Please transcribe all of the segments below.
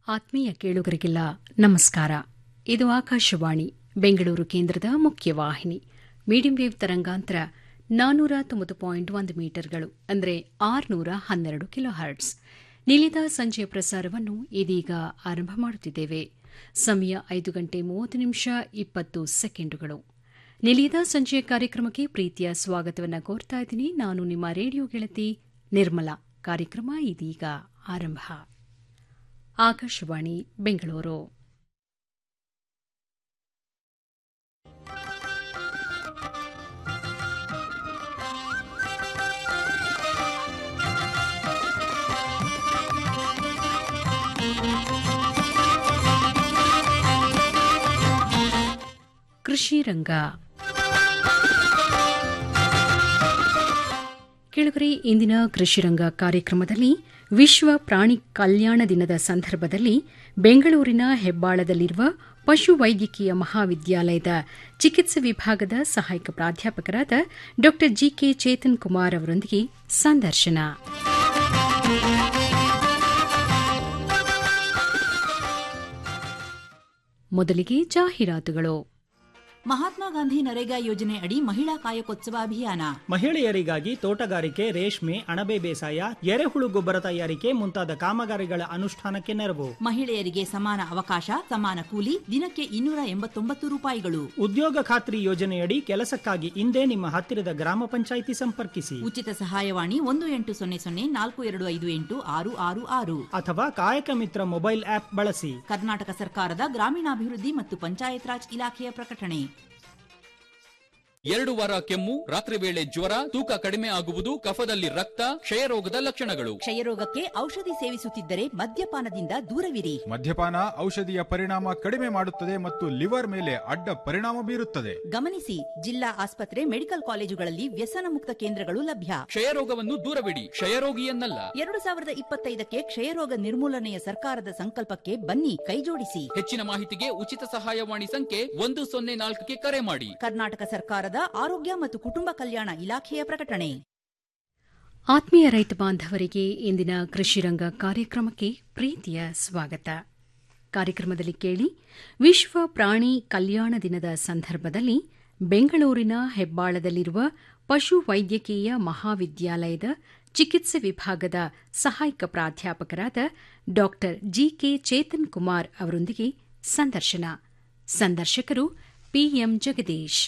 ಆತ್ಮೀಯ ಕೇಳುಗರಿಗೆಲ್ಲ ನಮಸ್ಕಾರ ಇದು ಆಕಾಶವಾಣಿ ಬೆಂಗಳೂರು ಕೇಂದ್ರದ ಮುಖ್ಯವಾಹಿನಿ ಮೀಡಿಯಂ ವೇವ್ ತರಂಗಾಂತರ ನಾನ್ನೂರ ತೊಂಬತ್ತು ಪಾಯಿಂಟ್ ಒಂದು ಮೀಟರ್ಗಳು ಅಂದರೆ ಆರುನೂರ ಹನ್ನೆರಡು ಕಿಲೋ ಹರ್ಟ್ಸ್ ನಿಲಿದ ಸಂಜೆಯ ಪ್ರಸಾರವನ್ನು ಇದೀಗ ಆರಂಭ ಮಾಡುತ್ತಿದ್ದೇವೆ ಸಮಯ ಐದು ಗಂಟೆ ಮೂವತ್ತು ನಿಮಿಷ ಇಪ್ಪತ್ತು ಸೆಕೆಂಡುಗಳು ನಿಲಿದ ಸಂಜೆಯ ಕಾರ್ಯಕ್ರಮಕ್ಕೆ ಪ್ರೀತಿಯ ಸ್ವಾಗತವನ್ನು ಕೋರ್ತಾ ಇದ್ದೀನಿ ನಾನು ನಿಮ್ಮ ರೇಡಿಯೋ ಗೆಳತಿ ನಿರ್ಮಲಾ ಕಾರ್ಯಕ್ರಮ ಇದೀಗ ಆರಂಭ ಆಕಾಶವಾಣಿ ಬೆಂಗಳೂರು ಕೃಷಿ ರಂಗ ಕೆಳಗರೆ ಇಂದಿನ ಕೃಷಿರಂಗ ಕಾರ್ಯಕ್ರಮದಲ್ಲಿ ವಿಶ್ವ ಪ್ರಾಣಿ ಕಲ್ಯಾಣ ದಿನದ ಸಂದರ್ಭದಲ್ಲಿ ಬೆಂಗಳೂರಿನ ಹೆಬ್ಬಾಳದಲ್ಲಿರುವ ಪಶು ವೈದ್ಯಕೀಯ ಮಹಾವಿದ್ಯಾಲಯದ ಚಿಕಿತ್ಸೆ ವಿಭಾಗದ ಸಹಾಯಕ ಪ್ರಾಧ್ಯಾಪಕರಾದ ಡಾ ಜಿಕೆ ಚೇತನ್ ಕುಮಾರ್ ಅವರೊಂದಿಗೆ ಸಂದರ್ಶನ ಮೊದಲಿಗೆ ಜಾಹೀರಾತುಗಳು ಮಹಾತ್ಮ ಗಾಂಧಿ ನರೇಗಾ ಯೋಜನೆ ಅಡಿ ಮಹಿಳಾ ಕಾಯಕೋತ್ಸವ ಅಭಿಯಾನ ಮಹಿಳೆಯರಿಗಾಗಿ ತೋಟಗಾರಿಕೆ ರೇಷ್ಮೆ ಅಣಬೆ ಬೇಸಾಯ ಎರೆಹುಳು ಗೊಬ್ಬರ ತಯಾರಿಕೆ ಮುಂತಾದ ಕಾಮಗಾರಿಗಳ ಅನುಷ್ಠಾನಕ್ಕೆ ನೆರವು ಮಹಿಳೆಯರಿಗೆ ಸಮಾನ ಅವಕಾಶ ಸಮಾನ ಕೂಲಿ ದಿನಕ್ಕೆ ಇನ್ನೂರ ಎಂಬತ್ತೊಂಬತ್ತು ರೂಪಾಯಿಗಳು ಉದ್ಯೋಗ ಖಾತ್ರಿ ಯೋಜನೆಯಡಿ ಕೆಲಸಕ್ಕಾಗಿ ಇಂದೇ ನಿಮ್ಮ ಹತ್ತಿರದ ಗ್ರಾಮ ಪಂಚಾಯಿತಿ ಸಂಪರ್ಕಿಸಿ ಉಚಿತ ಸಹಾಯವಾಣಿ ಒಂದು ಎಂಟು ಸೊನ್ನೆ ಸೊನ್ನೆ ನಾಲ್ಕು ಎರಡು ಐದು ಎಂಟು ಆರು ಆರು ಆರು ಅಥವಾ ಕಾಯಕ ಮಿತ್ರ ಮೊಬೈಲ್ ಆಪ್ ಬಳಸಿ ಕರ್ನಾಟಕ ಸರ್ಕಾರದ ಗ್ರಾಮೀಣಾಭಿವೃದ್ಧಿ ಮತ್ತು ಪಂಚಾಯತ್ ರಾಜ್ ಇಲಾಖೆಯ ಪ್ರಕಟಣೆ ಎರಡು ವಾರ ಕೆಮ್ಮು ರಾತ್ರಿ ವೇಳೆ ಜ್ವರ ತೂಕ ಕಡಿಮೆ ಆಗುವುದು ಕಫದಲ್ಲಿ ರಕ್ತ ಕ್ಷಯರೋಗದ ಲಕ್ಷಣಗಳು ಕ್ಷಯರೋಗಕ್ಕೆ ಔಷಧಿ ಸೇವಿಸುತ್ತಿದ್ದರೆ ಮದ್ಯಪಾನದಿಂದ ದೂರವಿರಿ ಮದ್ಯಪಾನ ಔಷಧಿಯ ಪರಿಣಾಮ ಕಡಿಮೆ ಮಾಡುತ್ತದೆ ಮತ್ತು ಲಿವರ್ ಮೇಲೆ ಅಡ್ಡ ಪರಿಣಾಮ ಬೀರುತ್ತದೆ ಗಮನಿಸಿ ಜಿಲ್ಲಾ ಆಸ್ಪತ್ರೆ ಮೆಡಿಕಲ್ ಕಾಲೇಜುಗಳಲ್ಲಿ ವ್ಯಸನ ಮುಕ್ತ ಕೇಂದ್ರಗಳು ಲಭ್ಯ ಕ್ಷಯರೋಗವನ್ನು ದೂರವಿಡಿ ಕ್ಷಯರೋಗಿಯನ್ನಲ್ಲ ಎರಡು ಸಾವಿರದ ಇಪ್ಪತ್ತೈದಕ್ಕೆ ಕ್ಷಯರೋಗ ನಿರ್ಮೂಲನೆಯ ಸರ್ಕಾರದ ಸಂಕಲ್ಪಕ್ಕೆ ಬನ್ನಿ ಕೈಜೋಡಿಸಿ ಹೆಚ್ಚಿನ ಮಾಹಿತಿಗೆ ಉಚಿತ ಸಹಾಯವಾಣಿ ಸಂಖ್ಯೆ ಒಂದು ಸೊನ್ನೆ ನಾಲ್ಕಕ್ಕೆ ಕರೆ ಮಾಡಿ ಕರ್ನಾಟಕ ಸರ್ಕಾರದ ಆರೋಗ್ಯ ಮತ್ತು ಕುಟುಂಬ ಕಲ್ಯಾಣ ಇಲಾಖೆಯ ಪ್ರಕಟಣೆ ಆತ್ಮೀಯ ರೈತ ಬಾಂಧವರಿಗೆ ಇಂದಿನ ಕೃಷಿರಂಗ ಕಾರ್ಯಕ್ರಮಕ್ಕೆ ಪ್ರೀತಿಯ ಸ್ವಾಗತ ಕಾರ್ಯಕ್ರಮದಲ್ಲಿ ಕೇಳಿ ವಿಶ್ವ ಪ್ರಾಣಿ ಕಲ್ಯಾಣ ದಿನದ ಸಂದರ್ಭದಲ್ಲಿ ಬೆಂಗಳೂರಿನ ಹೆಬ್ಬಾಳದಲ್ಲಿರುವ ಪಶು ವೈದ್ಯಕೀಯ ಮಹಾವಿದ್ಯಾಲಯದ ಚಿಕಿತ್ಸೆ ವಿಭಾಗದ ಸಹಾಯಕ ಪ್ರಾಧ್ಯಾಪಕರಾದ ಡಾ ಜಿಕೆ ಚೇತನ್ ಕುಮಾರ್ ಅವರೊಂದಿಗೆ ಸಂದರ್ಶನ ಸಂದರ್ಶಕರು ಪಿಎಂ ಜಗದೀಶ್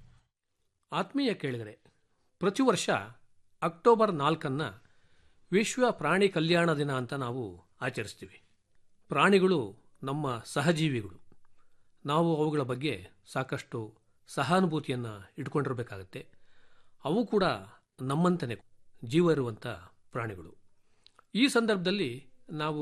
ಆತ್ಮೀಯ ಕೇಳಿದರೆ ಪ್ರತಿ ವರ್ಷ ಅಕ್ಟೋಬರ್ ನಾಲ್ಕನ್ನು ವಿಶ್ವ ಪ್ರಾಣಿ ಕಲ್ಯಾಣ ದಿನ ಅಂತ ನಾವು ಆಚರಿಸ್ತೀವಿ ಪ್ರಾಣಿಗಳು ನಮ್ಮ ಸಹಜೀವಿಗಳು ನಾವು ಅವುಗಳ ಬಗ್ಗೆ ಸಾಕಷ್ಟು ಸಹಾನುಭೂತಿಯನ್ನು ಇಟ್ಕೊಂಡಿರಬೇಕಾಗತ್ತೆ ಅವು ಕೂಡ ನಮ್ಮಂತನೇ ಜೀವ ಇರುವಂಥ ಪ್ರಾಣಿಗಳು ಈ ಸಂದರ್ಭದಲ್ಲಿ ನಾವು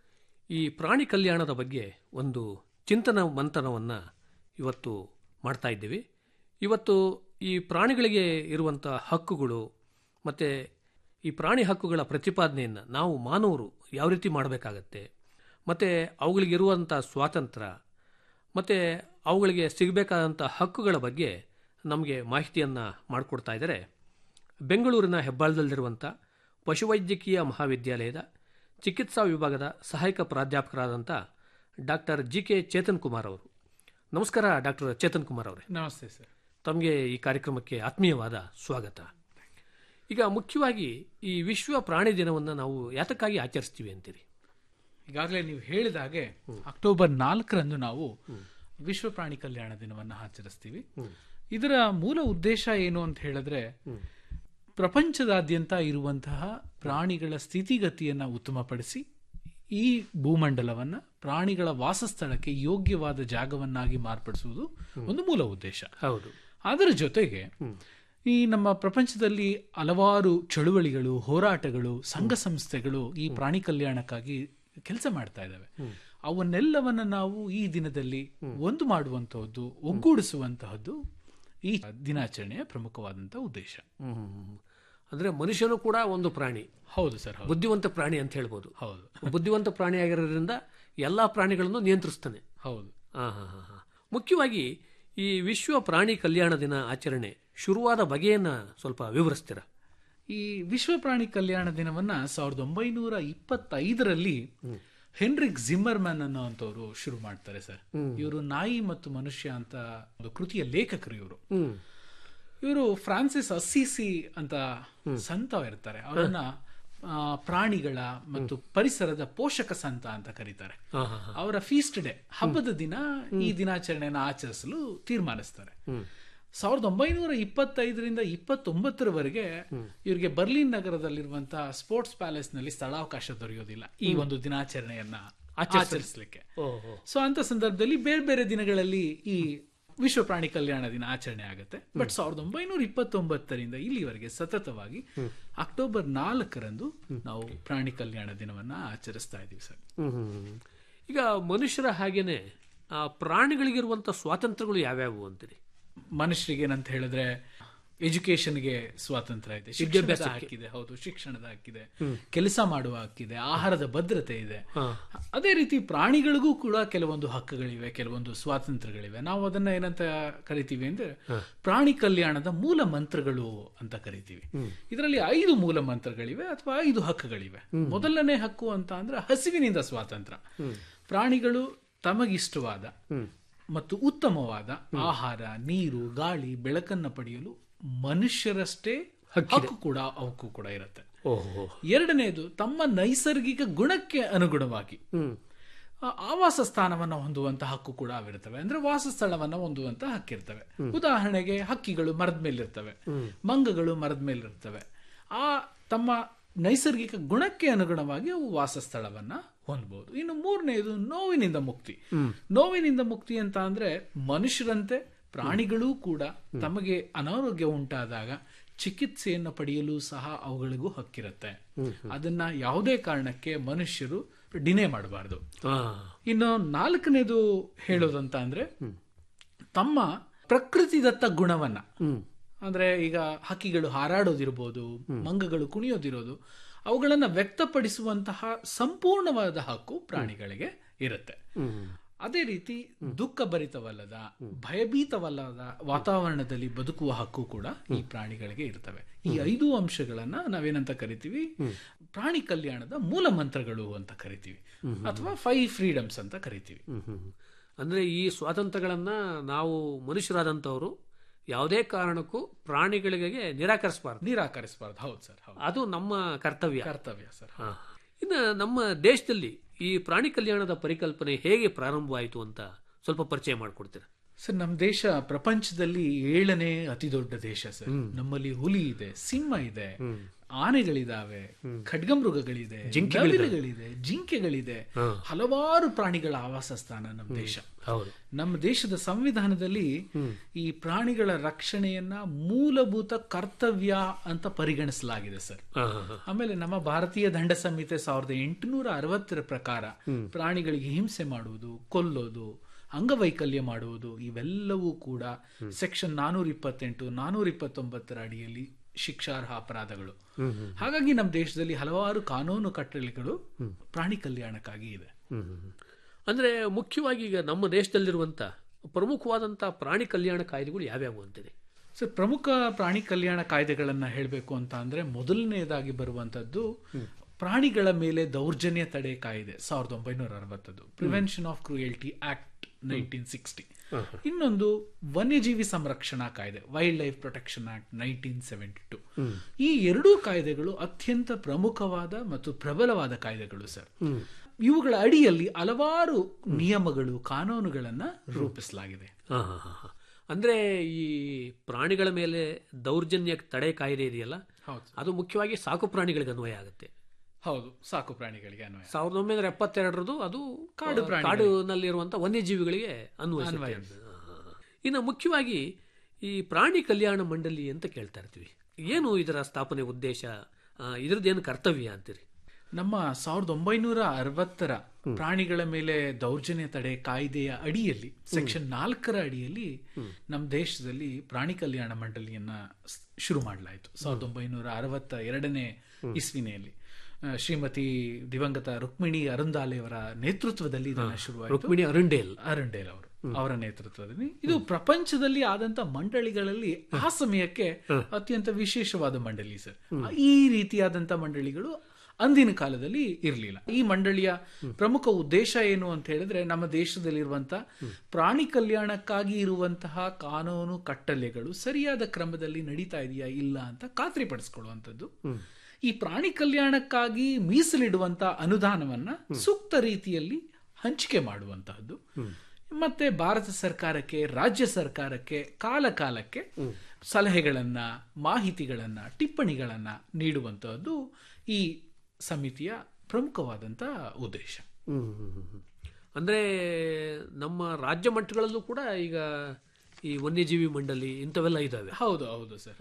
ಈ ಪ್ರಾಣಿ ಕಲ್ಯಾಣದ ಬಗ್ಗೆ ಒಂದು ಚಿಂತನ ಮಂಥನವನ್ನು ಇವತ್ತು ಮಾಡ್ತಾ ಇದ್ದೀವಿ ಇವತ್ತು ಈ ಪ್ರಾಣಿಗಳಿಗೆ ಇರುವಂಥ ಹಕ್ಕುಗಳು ಮತ್ತು ಈ ಪ್ರಾಣಿ ಹಕ್ಕುಗಳ ಪ್ರತಿಪಾದನೆಯನ್ನು ನಾವು ಮಾನವರು ಯಾವ ರೀತಿ ಮಾಡಬೇಕಾಗತ್ತೆ ಮತ್ತು ಅವುಗಳಿಗಿರುವಂಥ ಸ್ವಾತಂತ್ರ್ಯ ಮತ್ತು ಅವುಗಳಿಗೆ ಸಿಗಬೇಕಾದಂಥ ಹಕ್ಕುಗಳ ಬಗ್ಗೆ ನಮಗೆ ಮಾಹಿತಿಯನ್ನು ಮಾಡಿಕೊಡ್ತಾ ಇದ್ದಾರೆ ಬೆಂಗಳೂರಿನ ಹೆಬ್ಬಾಳದಲ್ಲಿರುವಂಥ ಪಶುವೈದ್ಯಕೀಯ ಮಹಾವಿದ್ಯಾಲಯದ ಚಿಕಿತ್ಸಾ ವಿಭಾಗದ ಸಹಾಯಕ ಪ್ರಾಧ್ಯಾಪಕರಾದಂಥ doctor G K Chetan Kumar ಅವರು ನಮಸ್ಕಾರ ಡಾಕ್ಟರ್ ಚೇತನ್ ಕುಮಾರ್ ಅವರೇ ನಮಸ್ತೆ ಸರ್ ತಮಗೆ ಈ ಕಾರ್ಯಕ್ರಮಕ್ಕೆ ಆತ್ಮೀಯವಾದ ಸ್ವಾಗತ ಈಗ ಮುಖ್ಯವಾಗಿ ಈ ವಿಶ್ವ ಪ್ರಾಣಿ ದಿನವನ್ನು ನಾವು ಯಾತಕ್ಕಾಗಿ ಆಚರಿಸ್ತೀವಿ ಅಂತೀರಿ ಈಗಾಗಲೇ ನೀವು ಹೇಳಿದ ಹಾಗೆ ಅಕ್ಟೋಬರ್ ನಾಲ್ಕರಂದು ನಾವು ವಿಶ್ವ ಪ್ರಾಣಿ ಕಲ್ಯಾಣ ದಿನವನ್ನು ಆಚರಿಸ್ತೀವಿ ಇದರ ಮೂಲ ಉದ್ದೇಶ ಏನು ಅಂತ ಹೇಳಿದ್ರೆ ಪ್ರಪಂಚದಾದ್ಯಂತ ಇರುವಂತಹ ಪ್ರಾಣಿಗಳ ಸ್ಥಿತಿಗತಿಯನ್ನ ಉತ್ತಮಪಡಿಸಿ ಈ ಭೂಮಂಡಲವನ್ನ ಪ್ರಾಣಿಗಳ ವಾಸಸ್ಥಳಕ್ಕೆ ಯೋಗ್ಯವಾದ ಜಾಗವನ್ನಾಗಿ ಮಾರ್ಪಡಿಸುವುದು ಒಂದು ಮೂಲ ಉದ್ದೇಶ ಹೌದು ಅದರ ಜೊತೆಗೆ ಈ ನಮ್ಮ ಪ್ರಪಂಚದಲ್ಲಿ ಹಲವಾರು ಚಳುವಳಿಗಳು ಹೋರಾಟಗಳು ಸಂಘ ಸಂಸ್ಥೆಗಳು ಈ ಪ್ರಾಣಿ ಕಲ್ಯಾಣಕ್ಕಾಗಿ ಕೆಲಸ ಮಾಡ್ತಾ ಇದ್ದಾವೆ ಅವನ್ನೆಲ್ಲವನ್ನ ನಾವು ಈ ದಿನದಲ್ಲಿ ಒಂದು ಮಾಡುವಂತಹದ್ದು ಒಗ್ಗೂಡಿಸುವಂತಹದ್ದು ಈ ದಿನಾಚರಣೆಯ ಪ್ರಮುಖವಾದಂತಹ ಉದ್ದೇಶ ಅಂದರೆ ಮನುಷ್ಯನು ಕೂಡ ಒಂದು ಪ್ರಾಣಿ ಹೌದು ಸರ್ ಹೌದು ಬುದ್ಧಿವಂತ ಪ್ರಾಣಿ ಅಂತ ಹೇಳ್ಬೋದು ಹೌದು ಬುದ್ಧಿವಂತ ಪ್ರಾಣಿ ಆಗಿರೋದ್ರಿಂದ ಎಲ್ಲ ಪ್ರಾಣಿಗಳನ್ನು ನಿಯಂತ್ರಿಸ್ತಾನೆ ಹೌದು ಹಾಂ ಹಾಂ ಹಾಂ ಹಾಂ ಮುಖ್ಯವಾಗಿ ಈ ವಿಶ್ವ ಪ್ರಾಣಿ ಕಲ್ಯಾಣ ದಿನ ಆಚರಣೆ ಶುರುವಾದ ಬಗೆಯನ್ನು ಸ್ವಲ್ಪ ವಿವರಿಸ್ತೀರಾ ಈ ವಿಶ್ವ ಪ್ರಾಣಿ ಕಲ್ಯಾಣ ದಿನವನ್ನ ಸಾವಿರದ ಒಂಬೈನೂರ ಇಪ್ಪತ್ತೈದರಲ್ಲಿ ಹೆನ್ರಿಕ್ ಜಿಮ್ಮರ್ಮನ್ ಅನ್ನೋಂಥವ್ರು ಶುರು ಮಾಡ್ತಾರೆ ಸರ್ ಇವರು ನಾಯಿ ಮತ್ತು ಮನುಷ್ಯ ಅಂತ ಒಂದು ಕೃತಿಯ ಲೇಖಕರು ಇವರು ಇವರು ಫ್ರಾನ್ಸಿಸ್ ಅಸ್ಸಿಸಿ ಅಂತ ಸಂತ ಇರ್ತಾರೆ ಅವರನ್ನ ಆ, ಪ್ರಾಣಿಗಳ ಮತ್ತು ಪರಿಸರದ ಪೋಷಕ ಸಂತ ಅಂತ ಕರೀತಾರೆ ಅವರ ಫೀಸ್ಟ್ ಡೇ ಹಬ್ಬದ ದಿನ ಈ ದಿನಾಚರಣೆಯನ್ನು ಆಚರಿಸಲು ತೀರ್ಮಾನಿಸ್ತಾರೆ ಸಾವಿರದ ಒಂಬೈನೂರ ಇಪ್ಪತ್ತೈದರಿಂದ ಇಪ್ಪತ್ತೊಂಬತ್ತರವರೆಗೆ ಇವರಿಗೆ ಬರ್ಲಿನ್ ನಗರದಲ್ಲಿರುವಂತಹ ಸ್ಪೋರ್ಟ್ಸ್ ಪ್ಯಾಲೇಸ್ ನಲ್ಲಿ ಸ್ಥಳಾವಕಾಶ ದೊರೆಯೋದಿಲ್ಲ ಈ ಒಂದು ದಿನಾಚರಣೆಯನ್ನ ಆಚರಿಸಲಿಕ್ಕೆ ಸೊ ಅಂತ ಸಂದರ್ಭದಲ್ಲಿ ಬೇರೆ ಬೇರೆ ದಿನಗಳಲ್ಲಿ ಈ ವಿಶ್ವ ಪ್ರಾಣಿ ಕಲ್ಯಾಣ ದಿನ ಆಚರಣೆ ಆಗುತ್ತೆ ಬಟ್ ಸಾವಿರದ ಒಂಬೈನೂರ ಇಪ್ಪತ್ತೊಂಬತ್ತರಿಂದ ಇಲ್ಲಿವರೆಗೆ ಸತತವಾಗಿ ಅಕ್ಟೋಬರ್ ನಾಲ್ಕರಂದು ನಾವು ಪ್ರಾಣಿ ಕಲ್ಯಾಣ ದಿನವನ್ನ ಆಚರಿಸ್ತಾ ಇದ್ದೀವಿ ಸರ್ ಈಗ ಮನುಷ್ಯರ ಹಾಗೇನೆ ಆ ಪ್ರಾಣಿಗಳಿಗಿರುವಂತ ಸ್ವಾತಂತ್ರ್ಯಗಳು ಯಾವ್ಯಾವು ಅಂತೀರಿ ಮನುಷ್ಯರಿಗೆ ಏನಂತ ಹೇಳಿದ್ರೆ ಎಜುಕೇಶನ್ಗೆ ಸ್ವಾತಂತ್ರ್ಯ ಇದೆ ಶಿಕ್ಷಣದ ಹಕ್ಕಿದೆ ಹೌದು ಶಿಕ್ಷಣದ ಹಕ್ಕಿದೆ ಕೆಲಸ ಮಾಡುವ ಹಕ್ಕಿದೆ ಆಹಾರದ ಭದ್ರತೆ ಇದೆ ಅದೇ ರೀತಿ ಪ್ರಾಣಿಗಳಿಗೂ ಕೂಡ ಕೆಲವೊಂದು ಹಕ್ಕುಗಳಿವೆ ಕೆಲವೊಂದು ಸ್ವಾತಂತ್ರ್ಯಗಳಿವೆ ನಾವು ಅದನ್ನ ಏನಂತ ಕರಿತೀವಿ ಅಂದ್ರೆ ಪ್ರಾಣಿ ಕಲ್ಯಾಣದ ಮೂಲ ಮಂತ್ರಗಳು ಅಂತ ಕರಿತೀವಿ ಇದರಲ್ಲಿ ಐದು ಮೂಲ ಮಂತ್ರಗಳಿವೆ ಅಥವಾ ಐದು ಹಕ್ಕುಗಳಿವೆ ಮೊದಲನೇ ಹಕ್ಕು ಅಂತ ಅಂದ್ರೆ ಹಸಿವಿನಿಂದ ಸ್ವಾತಂತ್ರ್ಯ ಪ್ರಾಣಿಗಳು ತಮಗಿಷ್ಟವಾದ ಮತ್ತು ಉತ್ತಮವಾದ ಆಹಾರ ನೀರು ಗಾಳಿ ಬೆಳಕನ್ನ ಪಡೆಯಲು ಮನುಷ್ಯರಷ್ಟೇ ಹಕ್ಕು ಕೂಡ ಅವಕ್ಕೂ ಕೂಡ ಇರುತ್ತೆ ಓಹೋ ಎರಡನೇದು ತಮ್ಮ ನೈಸರ್ಗಿಕ ಗುಣಕ್ಕೆ ಅನುಗುಣವಾಗಿ ಆ, ಆವಾಸ ಸ್ಥಾನವನ್ನ ಹೊಂದುವಂತ ಹಕ್ಕು ಕೂಡ ಅವಿರ್ತವೆ ಅಂದ್ರೆ ವಾಸಸ್ಥಳವನ್ನ ಹೊಂದುವಂತ ಹಕ್ಕಿರ್ತವೆ ಉದಾಹರಣೆಗೆ ಹಕ್ಕಿಗಳು ಮರದ ಮೇಲಿರ್ತವೆ ಮಂಗಗಳು ಮರದ ಮೇಲಿರ್ತವೆ ಆ ತಮ್ಮ ನೈಸರ್ಗಿಕ ಗುಣಕ್ಕೆ ಅನುಗುಣವಾಗಿ ಅವು ವಾಸಸ್ಥಳವನ್ನ ಹೊಂದಬಹುದು ಇನ್ನು ಮೂರನೇದು ನೋವಿನಿಂದ ಮುಕ್ತಿ ನೋವಿನಿಂದ ಮುಕ್ತಿ ಅಂತ ಅಂದ್ರೆ ಮನುಷ್ಯರಂತೆ ಪ್ರಾಣಿಗಳೂ ಕೂಡ ತಮಗೆ ಅನಾರೋಗ್ಯ ಉಂಟಾದಾಗ ಚಿಕಿತ್ಸೆಯನ್ನು ಪಡೆಯಲು ಸಹ ಅವುಗಳಿಗೂ ಹಕ್ಕಿರುತ್ತೆ ಅದನ್ನ ಯಾವುದೇ ಕಾರಣಕ್ಕೆ ಮನುಷ್ಯರು ಡಿನೇ ಮಾಡಬಾರದು ಇನ್ನು ನಾಲ್ಕನೇದು ಹೇಳೋದಂತ ಅಂದ್ರೆ ತಮ್ಮ ಪ್ರಕೃತಿದತ್ತ ಗುಣವನ್ನ ಅಂದ್ರೆ ಈಗ ಹಕ್ಕಿಗಳು ಹಾರಾಡೋದಿರ್ಬೋದು ಮಂಗಗಳು ಕುಣಿಯೋದಿರೋದು ಅವುಗಳನ್ನ ವ್ಯಕ್ತಪಡಿಸುವಂತಹ ಸಂಪೂರ್ಣವಾದ ಹಕ್ಕು ಪ್ರಾಣಿಗಳಿಗೆ ಇರುತ್ತೆ ಅದೇ ರೀತಿ ದುಃಖಭರಿತವಲ್ಲದ ಭಯಭೀತವಲ್ಲದ ವಾತಾವರಣದಲ್ಲಿ ಬದುಕುವ ಹಕ್ಕು ಕೂಡ ಈ ಪ್ರಾಣಿಗಳಿಗೆ ಇರ್ತವೆ ಈ ಐದು ಅಂಶಗಳನ್ನ ನಾವೇನಂತ ಕರಿತೀವಿ ಪ್ರಾಣಿ ಕಲ್ಯಾಣದ ಮೂಲ ಮಂತ್ರಗಳು ಅಂತ ಕರಿತೀವಿ ಅಥವಾ ಫೈವ್ ಫ್ರೀಡಮ್ಸ್ ಅಂತ ಕರಿತೀವಿ ಅಂದ್ರೆ ಈ ಸ್ವಾತಂತ್ರ್ಯಗಳನ್ನ ನಾವು ಮನುಷ್ಯರಾದಂಥವರು ಯಾವುದೇ ಕಾರಣಕ್ಕೂ ಪ್ರಾಣಿಗಳಿಗೆ ನಿರಾಕರಿಸಬಾರ್ದು ನಿರಾಕರಿಸಬಾರ್ದು ಹೌದು ಸರ್ ಹೌದು ಅದು ನಮ್ಮ ಕರ್ತವ್ಯ ಕರ್ತವ್ಯ ಸರ್ ಹಾ. ಇನ್ನು ನಮ್ಮ ದೇಶದಲ್ಲಿ ಈ ಪ್ರಾಣಿ ಕಲ್ಯಾಣದ ಪರಿಕಲ್ಪನೆ ಹೇಗೆ ಪ್ರಾರಂಭವಾಯಿತು ಅಂತ ಸ್ವಲ್ಪ ಪರಿಚಯ ಮಾಡಿಕೊಡ್ತೀರಾ ಸರ್ ನಮ್ಮ ದೇಶ ಪ್ರಪಂಚದಲ್ಲಿ ಏಳನೇ ಅತಿ ದೊಡ್ಡ ದೇಶ ಸರ್ ನಮ್ಮಲ್ಲಿ ಹುಲಿ ಇದೆ ಸಿಂಹ ಇದೆ ಆನೆಗಳಿದಾವೆ ಖಡ್ಗಮೃಗಗಳಿದೆ ನವಿಲುಗಳಿದೆ ಜಿಂಕೆಗಳಿದೆ ಹಲವಾರು ಪ್ರಾಣಿಗಳ ಆವಾಸ ಸ್ಥಾನ ನಮ್ಮ ದೇಶ ಹೌದು ನಮ್ಮ ದೇಶದ ಸಂವಿಧಾನದಲ್ಲಿ ಈ ಪ್ರಾಣಿಗಳ ರಕ್ಷಣೆಯನ್ನ ಮೂಲಭೂತ ಕರ್ತವ್ಯ ಅಂತ ಪರಿಗಣಿಸಲಾಗಿದೆ ಸರ್ ಆಮೇಲೆ ನಮ್ಮ ಭಾರತೀಯ ದಂಡ ಸಂಹಿತೆ ಸಾವಿರದ ಎಂಟುನೂರ ಅರವತ್ತರ ಪ್ರಕಾರ ಪ್ರಾಣಿಗಳಿಗೆ ಹಿಂಸೆ ಮಾಡುವುದು ಕೊಲ್ಲೋದು ಅಂಗವೈಕಲ್ಯ ಮಾಡುವುದು ಇವೆಲ್ಲವೂ ಕೂಡ ಸೆಕ್ಷನ್ ನಾನೂರ ಇಪ್ಪತ್ತೆಂಟು ನಾನೂರ ಇಪ್ಪತ್ತೊಂಬತ್ತರ ಅಡಿಯಲ್ಲಿ ಶಿಕ್ಷಾರ್ಹ ಅಪರಾಧಗಳು ಹಾಗಾಗಿ ನಮ್ಮ ದೇಶದಲ್ಲಿ ಹಲವಾರು ಕಾನೂನು ಕಟ್ಟಳೆಗಳು ಪ್ರಾಣಿ ಕಲ್ಯಾಣಕ್ಕಾಗಿ ಇದೆ ಅಂದ್ರೆ ಮುಖ್ಯವಾಗಿ ಈಗ ನಮ್ಮ ದೇಶದಲ್ಲಿರುವಂತ ಪ್ರಮುಖವಾದಂತ ಪ್ರಾಣಿ ಕಲ್ಯಾಣ ಕಾಯ್ದೆಗಳು ಯಾವ್ಯಾವು ಅಂತೀರಿ ಸರ್ ಪ್ರಮುಖ ಪ್ರಾಣಿ ಕಲ್ಯಾಣ ಕಾಯ್ದೆಗಳನ್ನ ಹೇಳಬೇಕು ಅಂತ ಅಂದ್ರೆ ಮೊದಲನೇದಾಗಿ ಬರುವಂತದ್ದು ಪ್ರಾಣಿಗಳ ಮೇಲೆ ದೌರ್ಜನ್ಯ ತಡೆ ಕಾಯ್ದೆ ಸಾವಿರದ ಒಂಬೈನೂರ ಅರವತ್ತದ್ದು prevention of cruelty act nineteen sixty ಇನ್ನೊಂದು ವನ್ಯಜೀವಿ ಸಂರಕ್ಷಣಾ ಕಾಯ್ದೆ wildlife protection act nineteen seventy two ಈ ಎರಡೂ ಕಾಯ್ದೆಗಳು ಅತ್ಯಂತ ಪ್ರಮುಖವಾದ ಮತ್ತು ಪ್ರಬಲವಾದ ಕಾಯ್ದೆಗಳು ಸರ್ ಇವುಗಳ ಅಡಿಯಲ್ಲಿ ಹಲವಾರು ನಿಯಮಗಳು ಕಾನೂನುಗಳನ್ನ ರೂಪಿಸಲಾಗಿದೆ ಹಾ, ಹಾ, ಹಾ, ಹಾ. ಅಂದ್ರೆ ಈ ಪ್ರಾಣಿಗಳ ಮೇಲೆ ದೌರ್ಜನ್ಯ ತಡೆ ಕಾಯ್ದೆ ಇದೆಯಲ್ಲ ಹೌದು ಅದು ಮುಖ್ಯವಾಗಿ ಸಾಕು ಪ್ರಾಣಿಗಳಿಗೆ ಅನ್ವಯ ಆಗುತ್ತೆ ಹೌದು ಸಾಕು ಪ್ರಾಣಿಗಳಿಗೆ ಅನ್ವಯ ಸಾವಿರದ ಒಂಬೈನೂರ ಎಪ್ಪತ್ತೆರಡರದು ಅದು ಕಾಡು ಪ್ರಾಣಿಗಳಿಗೆ. ಕಾಡಿನಲ್ಲಿರುವಂತ ವನ್ಯಜೀವಿಗಳಿಗೆ ಅನ್ವಯಿಸುತ್ತೆ ಹಾ, ಹಾ, ಹಾ. ಇನ್ನು ಮುಖ್ಯವಾಗಿ ಈ ಪ್ರಾಣಿ ಕಲ್ಯಾಣ ಮಂಡಳಿ ಅಂತ ಕೇಳ್ತಾ ಇರ್ತೀವಿ ಏನು ಇದರ ಸ್ಥಾಪನೆ ಉದ್ದೇಶ ಆ, ಇದ್ರದ್ದೇನು ಕರ್ತವ್ಯ ಅಂತೀರಿ ನಮ್ಮ ಸಾವಿರದ ಒಂಬೈನೂರ ಅರವತ್ತರ ಪ್ರಾಣಿಗಳ ಮೇಲೆ ದೌರ್ಜನ್ಯ ತಡೆ ಕಾಯ್ದೆಯ ಅಡಿಯಲ್ಲಿ ಸೆಕ್ಷನ್ ನಾಲ್ಕರ ಅಡಿಯಲ್ಲಿ ನಮ್ಮ ದೇಶದಲ್ಲಿ ಪ್ರಾಣಿ ಕಲ್ಯಾಣ ಮಂಡಳಿಯನ್ನ ಸ್- ಶುರು ಮಾಡಲಾಯಿತು ಸಾವಿರದ ಒಂಬೈನೂರ ಅರವತ್ತ ಎರಡನೇ ಇಸ್ವಿನೆಯಲ್ಲಿ ಆ, ಶ್ರೀಮತಿ ದಿವಂಗತ ರುಕ್ಮಿಣಿ ಅರುಂದಾಲೆಯವರ ನೇತೃತ್ವದಲ್ಲಿ ಇದನ್ನ ಶುರುವಾಯಿತು ರುಕ್ಮಿಣಿ ಅರುಂಡೇಲ್ ಅರುಂಡೇಲ್ ಅವರು ಅವರ ನೇತೃತ್ವದಲ್ಲಿ ಇದು ಪ್ರಪಂಚದಲ್ಲಿ ಆದಂತ ಮಂಡಳಿಗಳಲ್ಲಿ ಆ ಸಮಯಕ್ಕೆ ಅತ್ಯಂತ ವಿಶೇಷವಾದ ಮಂಡಳಿ ಸರ್ ಈ ರೀತಿಯಾದಂತ ಮಂಡಳಿಗಳು ಅಂದಿನ ಕಾಲದಲ್ಲಿ ಇರಲಿಲ್ಲ ಈ ಮಂಡಳಿಯ ಪ್ರಮುಖ ಉದ್ದೇಶ ಏನು ಅಂತ ಹೇಳಿದ್ರೆ ನಮ್ಮ ದೇಶದಲ್ಲಿರುವಂತ ಪ್ರಾಣಿ ಕಲ್ಯಾಣಕ್ಕಾಗಿ ಇರುವಂತಹ ಕಾನೂನು ಕಟ್ಟಲೆಗಳು ಸರಿಯಾದ ಕ್ರಮದಲ್ಲಿ ನಡೀತಾ ಇದೆಯಾ ಇಲ್ಲ ಅಂತ ಖಾತ್ರಿಪಡಿಸ್ಕೊಳ್ಳುವಂಥದ್ದು ಈ ಪ್ರಾಣಿ ಕಲ್ಯಾಣಕ್ಕಾಗಿ ಮೀಸಲಿಡುವಂತ ಅನುದಾನವನ್ನ ಸೂಕ್ತ ರೀತಿಯಲ್ಲಿ ಹಂಚಿಕೆ ಮಾಡುವಂತಹದ್ದು ಮತ್ತೆ ಭಾರತ ಸರ್ಕಾರಕ್ಕೆ ರಾಜ್ಯ ಸರ್ಕಾರಕ್ಕೆ ಕಾಲ ಕಾಲಕ್ಕೆ ಸಲಹೆಗಳನ್ನ ಮಾಹಿತಿಗಳನ್ನ ಟಿಪ್ಪಣಿಗಳನ್ನ ನೀಡುವಂತಹದ್ದು ಈ ಸಮಿತಿಯ ಪ್ರಮುಖವಾದಂತ ಉದ್ದೇಶ ಅಂದ್ರೆ ನಮ್ಮ ರಾಜ್ಯ ಮಟ್ಟಗಳಲ್ಲೂ ಕೂಡ ಈಗ ಈ ವನ್ಯಜೀವಿ ಮಂಡಳಿ ಇಂಥವೆಲ್ಲ ಇದ್ದಾವೆ ಹೌದು ಹೌದು ಸರ್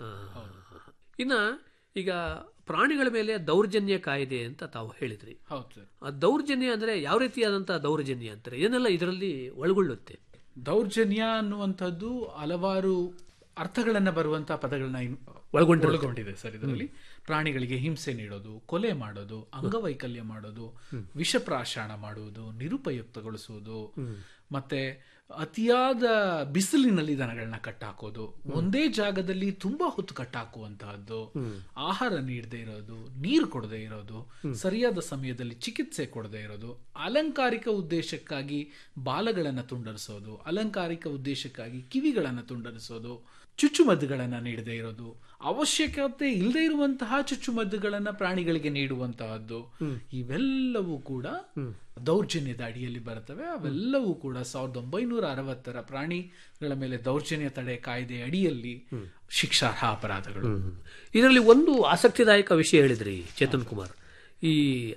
ಇನ್ನ ಈಗ ಪ್ರಾಣಿಗಳ ಮೇಲೆ ದೌರ್ಜನ್ಯ ಕಾಯ್ದೆ ಅಂತ ತಾವು ಹೇಳಿದ್ರಿ ಹೌದು ಸರ್ ಆ ದೌರ್ಜನ್ಯ ಅಂದ್ರೆ ಯಾವ ರೀತಿಯಾದಂತಹ ದೌರ್ಜನ್ಯ ಅಂತಾರೆ ಏನೆಲ್ಲ ಇದರಲ್ಲಿ ಒಳಗೊಳ್ಳುತ್ತೆ ದೌರ್ಜನ್ಯ ಅನ್ನುವಂಥದ್ದು ಹಲವಾರು ಅರ್ಥಗಳನ್ನ ಬರುವಂತ ಪದಗಳನ್ನ ಇನ್- ಒಳಗೊಂಡಿರುತ್ತೆ. ಒಳಗೊಂಡಿದೆ ಸರ್ ಇದರಲ್ಲಿ ಪ್ರಾಣಿಗಳಿಗೆ ಹಿಂಸೆ ನೀಡೋದು ಕೊಲೆ ಮಾಡೋದು ಅಂಗವೈಕಲ್ಯ ಮಾಡೋದು ವಿಷಪ್ರಾಶಾಣ ಮಾಡುವುದು ನಿರುಪಯುಕ್ತಗೊಳಿಸುವುದು ಮತ್ತೆ ಅತಿಯಾದ ಬಿಸಿಲಿನಲ್ಲಿ ದನಗಳನ್ನ ಕಟ್ಟಾಕೋದು ಒಂದೇ ಜಾಗದಲ್ಲಿ ತುಂಬಾ ಹೊತ್ತು ಕಟ್ಟಾಕುವಂತಹದ್ದು ಆಹಾರ ನೀಡದೇ ಇರೋದು ನೀರು ಕೊಡದೇ ಇರೋದು ಸರಿಯಾದ ಸಮಯದಲ್ಲಿ ಚಿಕಿತ್ಸೆ ಕೊಡದೇ ಇರೋದು ಅಲಂಕಾರಿಕ ಉದ್ದೇಶಕ್ಕಾಗಿ ಬಾಲಗಳನ್ನ ತುಂಡರಿಸೋದು ಅಲಂಕಾರಿಕ ಉದ್ದೇಶಕ್ಕಾಗಿ ಕಿವಿಗಳನ್ನ ತುಂಡರಿಸೋದು ಚುಚ್ಚುಮದ್ದುಗಳನ್ನ ನೀಡದೇ ಇರೋದು ಅವಶ್ಯಕತೆ ಇಲ್ಲದೆ ಇರುವಂತಹ ಚುಚ್ಚುಮದ್ದುಗಳನ್ನ ಪ್ರಾಣಿಗಳಿಗೆ ನೀಡುವಂತಹದ್ದು ಇವೆಲ್ಲವೂ ಕೂಡ ದೌರ್ಜನ್ಯದ ಅಡಿಯಲ್ಲಿ ಬರ್ತವೆ ಅವೆಲ್ಲವೂ ಕೂಡ ಸಾವಿರದ ಒಂಬೈನೂರ ಅರವತ್ತರ ಪ್ರಾಣಿಗಳ ಮೇಲೆ ದೌರ್ಜನ್ಯ ತಡೆ ಕಾಯ್ದೆ ಅಡಿಯಲ್ಲಿ ಶಿಕ್ಷಾರ್ಹ ಅಪರಾಧಗಳು ಇದರಲ್ಲಿ ಒಂದು ಆಸಕ್ತಿದಾಯಕ ವಿಷಯ ಹೇಳಿದ್ರಿ ಚೇತನ್ ಕುಮಾರ್ ಈ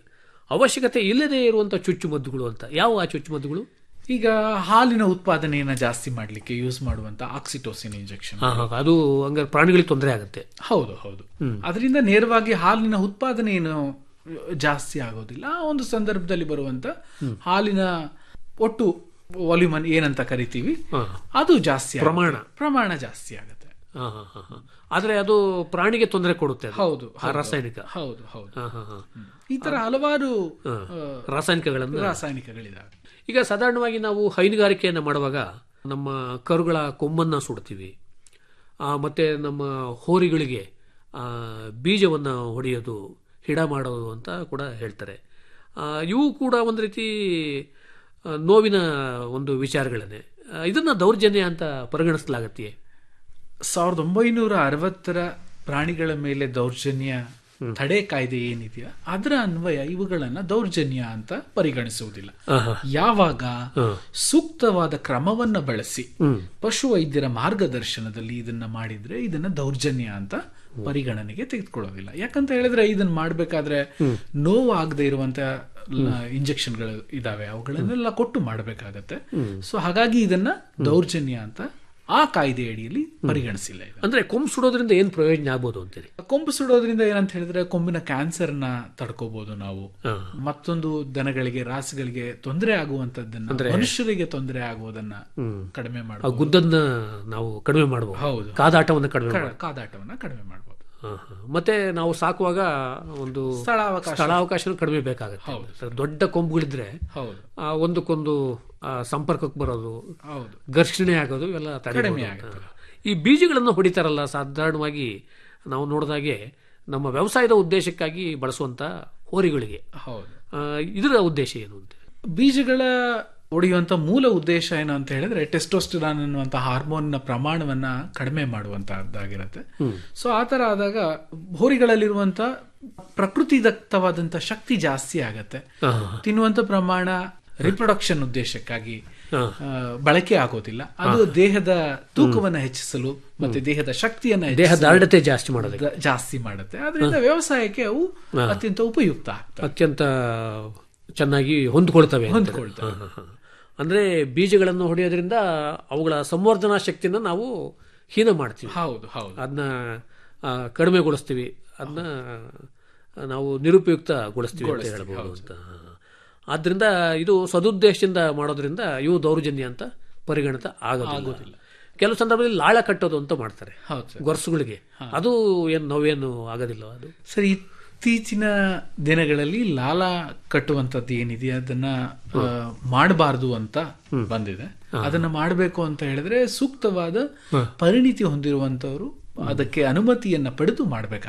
ಅವಶ್ಯಕತೆ ಇಲ್ಲದೆ ಇರುವಂತ ಚುಚ್ಚುಮದ್ದುಗಳು ಅಂತ ಯಾವ ಆ ಚುಚ್ಚುಮದ್ದುಗಳು ಈಗ ಹಾಲಿನ ಉತ್ಪಾದನೆಯನ್ನ ಜಾಸ್ತಿ ಮಾಡ್ಲಿಕ್ಕೆ ಯೂಸ್ ಮಾಡುವಂತ ಆಕ್ಸಿಟೋಸಿನ್ ಇಂಜೆಕ್ಷನ್ ಹಾ, ಹಾ, ಅದು ಹಂಗಾರೆ ಪ್ರಾಣಿಗಳಿಗೆ ತೊಂದರೆ ಆಗುತ್ತೆ ಹೌದು ಹೌದು ಅದರಿಂದ ನೇರವಾಗಿ ಹಾಲಿನ ಉತ್ಪಾದನೆ ಏನು ಜಾಸ್ತಿ ಆಗೋದಿಲ್ಲ ಆ ಒಂದು ಸಂದರ್ಭದಲ್ಲಿ ಬರುವಂತ ಹಾಲಿನ ಒಟ್ಟು ವಾಲ್ಯೂಮನ್ ಏನಂತ ಕರಿತೀವಿ ಅದು ಜಾಸ್ತಿ ಆಗುತ್ತೆ. ಪ್ರಮಾಣ. ಪ್ರಮಾಣ ಜಾಸ್ತಿ ಆಗುತ್ತೆ ಹಾ, ಹಾ, ಹಾ, ಹಾ. ಆದ್ರೆ ಅದು ಪ್ರಾಣಿಗೆ ತೊಂದರೆ ಕೊಡುತ್ತೆ ಅದು. ಹೌದು ಆ ಹೌದು, ರಾಸಾಯನಿಕ ಹೌದು ಹೌದು ಹಾ, ಹಾ, ಹಾ. ಈ ತರ ಹಲವಾರು ಹಾ. ಆ, ರಾಸಾಯನಿಕಗಳನ್ನು ರಾಸಾಯನಿಕಗಳಿದಾವೆ ಈಗ ಸಾಧಾರಣವಾಗಿ ನಾವು ಹೈನುಗಾರಿಕೆಯನ್ನು ಮಾಡುವಾಗ ನಮ್ಮ ಕರುಗಳ ಕೊಮ್ಮನ್ನ ಸುಡ್ತೀವಿ ಆ, ಮತ್ತೆ ನಮ್ಮ ಹೋರಿಗಳಿಗೆ ಆ, ಬೀಜವನ್ನ ಹೊಡೆಯೋದು ಹಿಡ ಮಾಡೋದು ಅಂತ ಕೂಡ ಹೇಳ್ತಾರೆ ಆ, ಇವು ಕೂಡ ಒಂದು ರೀತಿ ಆ, ನೋವಿನ ಒಂದು ವಿಚಾರಗಳನ್ನೇ ಆ, ಇದನ್ನ ದೌರ್ಜನ್ಯ ಅಂತ ಪರಿಗಣಿಸಲಾಗತ್ತೆಯೇ ಸಾವಿರದ ಒಂಬೈನೂರ ಅರವತ್ತರ ಪ್ರಾಣಿಗಳ ಮೇಲೆ ದೌರ್ಜನ್ಯ ತಡೆ ಕಾಯ್ದೆ ಏನಿದೆಯಾ ಅದರ ಅನ್ವಯ ಇವುಗಳನ್ನ ದೌರ್ಜನ್ಯ ಅಂತ ಪರಿಗಣಿಸುವುದಿಲ್ಲ ಯಾವಾಗ ಸೂಕ್ತವಾದ ಕ್ರಮವನ್ನ ಬಳಸಿ ಪಶು ವೈದ್ಯರ ಮಾರ್ಗದರ್ಶನದಲ್ಲಿ ಇದನ್ನ ಮಾಡಿದ್ರೆ ಇದನ್ನ ದೌರ್ಜನ್ಯ ಅಂತ ಪರಿಗಣನೆಗೆ ತೆಗೆದುಕೊಳ್ಳೋದಿಲ್ಲ ಯಾಕಂತ ಹೇಳಿದ್ರೆ ಇದನ್ನ ಮಾಡ್ಬೇಕಾದ್ರೆ ನೋವು ಆಗದೆ ಇರುವಂತ ಇಂಜೆಕ್ಷನ್ಗಳು ಇದಾವೆ ಅವುಗಳನ್ನೆಲ್ಲ ಕೊಟ್ಟು ಮಾಡಬೇಕಾಗತ್ತೆ ಸೊ ಹಾಗಾಗಿ ಇದನ್ನ ದೌರ್ಜನ್ಯ ಅಂತ ಆ ಕಾಯ್ದೆ ಅಡಿಯಲ್ಲಿ ಪರಿಗಣಿಸಿಲ್ಲ ಇದು ಅಂದ್ರೆ ಕೊಂಬು ಸುಡೋದ್ರಿಂದ ಏನ್ ಪ್ರಯೋಜನ ಆಗ್ಬೋದು ಅಂತೀರಿ ಕೊಂಬು ಸುಡೋದ್ರಿಂದ ಏನಂತ ಹೇಳಿದ್ರೆ ಕೊಂಬಿನ ಕ್ಯಾನ್ಸರ್ ನ ತಡ್ಕೋಬಹುದು ನಾವು ಮತ್ತೊಂದು ದನಗಳಿಗೆ ರಾಸುಗಳಿಗೆ ತೊಂದರೆ ಆಗುವಂತದ್ದನ್ನ ಮನುಷ್ಯರಿಗೆ ತೊಂದರೆ ಆಗುವುದನ್ನ ಕಡಿಮೆ ಆ ಮಾಡಬಹುದು ಗುದ್ದನ್ನ ನಾವು ಕಡಿಮೆ ಮಾಡಬಹುದು ಹೌದು. ಕಾದಾಟವನ್ನು ಕಡಿಮೆ ಮಾಡ್ಬೋದು. ಕಾದಾಟವನ್ನ ಕಡಿಮೆ ಮಾಡಬಹುದು ಹಾ, ಹಾ. ಮತ್ತೆ ನಾವು ಸಾಕುವಾಗ ಒಂದು ಸ್ಥಳಾವಕಾಶ. ಸ್ಥಳಾವಕಾಶ ಕಡಿಮೆ ಬೇಕಾಗುತ್ತೆ ದೊಡ್ಡ ಕೊಂಬುಗಳಿದ್ರೆ ಹೌದು ಆ, ಒಂದಕ್ಕೊಂದು ಆ, ಸಂಪರ್ಕಕ್ಕೆ ಬರೋದು ಹೌದು ಘರ್ಷಣೆ ಆಗೋದು ಇವೆಲ್ಲ ತಡೆಯಬಹುದು. ಕಡಿಮೆ ಆಗುತ್ತೆ. ಹಾ. ಈ ಬೀಜಗಳನ್ನು ಹೊಡಿತಾರಲ್ಲ ಸಾಧಾರಣವಾಗಿ ನಾವು ನೋಡಿದಾಗೆ ನಮ್ಮ ವ್ಯವಸಾಯದ ಉದ್ದೇಶಕ್ಕಾಗಿ ಬಳಸುವಂತ ಹೋರಿಗಳಿಗೆ ಹೌದು ಆ, ಇದರ ಉದ್ದೇಶ ಏನು ಅಂತ ಬೀಜಗಳ ಹೊಡೆಯುವಂತ ಮೂಲ ಉದ್ದೇಶ ಏನು ಅಂತ ಹೇಳಿದ್ರೆ ಟೆಸ್ಟೋಸ್ಟಿರಾನ್ ಅನ್ನುವಂತ ಹಾರ್ಮೋನ್ ನ ಪ್ರಮಾಣವನ್ನ ಕಡಿಮೆ ಮಾಡುವಂತಹದ್ದಾಗಿರುತ್ತೆ ಸೊ ಆ ತರ ಆದಾಗ ಹೋರಿಗಳಲ್ಲಿರುವಂತ ಪ್ರಕೃತಿದತ್ತವಾದಂತ ಶಕ್ತಿ ಜಾಸ್ತಿ ಆಗತ್ತೆ ತಿನ್ನುವಂತ ಪ್ರಮಾಣ ರಿಪ್ರೊಡಕ್ಷನ್ ಉದ್ದೇಶಕ್ಕಾಗಿ ಆ, ಬಳಕೆ ಆಗೋದಿಲ್ಲ ಅದು ದೇಹದ ತೂಕವನ್ನ ಹೆಚ್ಚಿಸಲು ಮತ್ತೆ ದೇಹದ ಶಕ್ತಿಯನ್ನ ದೇಹ ಹೆಚ್ಚಿಸಲು ದಾರ್ಢ್ಯತೆ ಜಾಸ್ತಿ ಮಾಡೋದಕ್ಕೆ ದ- ಜಾಸ್ತಿ ಮಾಡುತ್ತೆ ಅದರಿಂದ ವ್ಯವಸಾಯಕ್ಕೆ ಅವು ಅತ್ಯಂತ ಉಪಯುಕ್ತ ಆಗ್ತವೆ ಅತ್ಯಂತ ಚೆನ್ನಾಗಿ ಹೊಂದ್ಕೊಳ್ತವೆ ಅಂತ. ಹೊಂದ್ಕೊಳ್ತವೆ. ಹಾ, ಹಾ, ಹಾ. ಅಂದ್ರೆ ಬೀಜಗಳನ್ನು ಹೊಡೆಯೋದ್ರಿಂದ ಅವುಗಳ ಸಂವರ್ಧನಾ ಶಕ್ತಿನ ನಾವು ಹೀನ ಮಾಡ್ತೀವಿ ಹೌದು ಹೌದು ಅದನ್ನ ಕಡಿಮೆಗೊಳಿಸ್ತೀವಿ ಅದನ್ನ ನಾವು ನಿರುಪಯುಕ್ತಗೊಳಿಸ್ತೀವಿ ಅಂತ ಹೇಳ್ಬೋದು ಅಂತ ಆದ್ರಿಂದ ಇದು ಸದುದ್ದೇಶದಿಂದ ಮಾಡೋದ್ರಿಂದ ಇವು ದೌರ್ಜನ್ಯ ಅಂತ ಪರಿಗಣಿತ ಆಗೋದಿಲ್ಲ ಕೆಲವು ಸಂದರ್ಭದಲ್ಲಿ ಲಾಳ ಕಟ್ಟೋದು ಅಂತ ಮಾಡ್ತಾರೆ ಹೌದು ಸರ್ ಗೊರ್ಸುಗಳಿಗೆ ಅದು ಏನು ನೋವೇನು ಆಗೋದಿಲ್ಲ ಅದು ಸರಿ ಇತ್ತೀಚಿನ ದಿನಗಳಲ್ಲಿ ಲಾಲ ಕಟ್ಟುವಂತದ್ದು ಏನಿದೆ ಅದನ್ನ ಮಾಡಬಾರದು ಅಂತ ಬಂದಿದೆ ಅದನ್ನ ಮಾಡಬೇಕು ಅಂತ ಹೇಳಿದ್ರೆ ಸೂಕ್ತವಾದ ಪರಿಣಿತಿ ಹೊಂದಿರುವಂತವರು ಅದಕ್ಕೆ ಅನುಮತಿಯನ್ನ ಪಡೆದು ಮಾಡಬೇಕಾಗ್ತದೆ